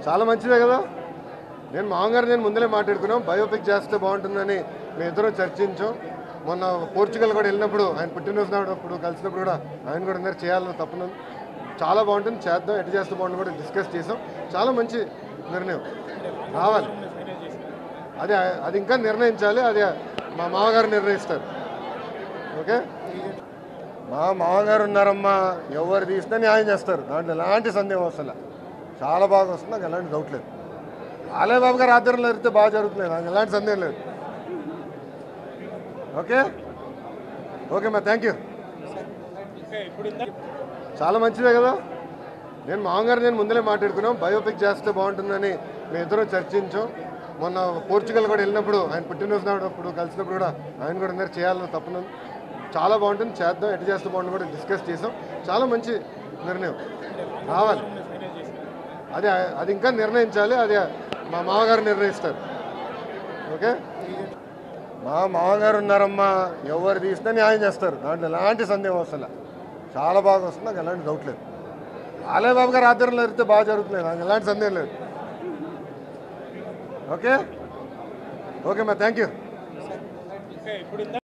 చాలా మంచిదే కదా నేను మామగారు నేను ముందలే మాట్లాడుకున్నాం బయోపిక్ చేస్తే బాగుంటుందని మేము ఇద్దరం చర్చించాం మొన్న పోర్చుగల్ కూడా వెళ్ళినప్పుడు ఆయన పుట్టినరోజు నాడు అప్పుడు కలిసినప్పుడు కూడా ఆయన కూడా అందరు చేయాలని తప్పను చాలా బాగుంటుంది చేద్దాం ఎటు చేస్తే బాగుంటుంది కూడా డిస్కస్ చేసాం చాలా మంచి నిర్ణయం రావాలి అది అది ఇంకా నిర్ణయించాలి అది మా మామగారు నిర్ణయిస్తారు ఓకే మా మామగారు ఉన్నారమ్మా ఎవరు తీసినా న్యాయం చేస్తారు దాంట్లో ఎలాంటి సందేహం వస్తలే చాలా బాగా వస్తుంది నాకు ఎలాంటి డౌట్ లేదు ఆలయ బాబు గారు ఆధ్వర్యంలో జరిగితే బాగా జరుగుతుంది నాకు ఎలాంటి సందేహం లేదు ఓకే ఓకే మా థ్యాంక్ యూ చాలా మంచిదే కదా నేను మామగారు నేను ముందలే మాట్లాడుకున్నాం బయోపిక్ చేస్తే బాగుంటుందని మేము ఇద్దరం చర్చించాం మొన్న పోర్చుగల్ కూడా వెళ్ళినప్పుడు ఆయన పుట్టినరోజు నాడు అప్పుడు కలిసినప్పుడు కూడా ఆయన కూడా అందరు చేయాలని తప్పను చాలా బాగుంటుంది చేద్దాం ఎటు చేస్తే బాగుంటుంది కూడా డిస్కస్ చేసాం చాలా మంచి నిర్ణయం రావాలి అది అది ఇంకా నిర్ణయించాలి అది మా మామగారు నిర్ణయిస్తారు ఓకే మా మామగారు ఉన్నారమ్మా ఎవరు తీసినా న్యాయం చేస్తారు దాంట్లో ఎలాంటి సందేహం వస్తలే చాలా బాగా వస్తుంది నాకు ఎలాంటి డౌట్ లేదు ఆలయ బాబు గారు ఆధ్వర్యంలో జరిగితే బాగా జరుగుతుంది నాకు ఎలాంటి సందేహం లేదు ఓకే ఓకే మా థ్యాంక్ యూ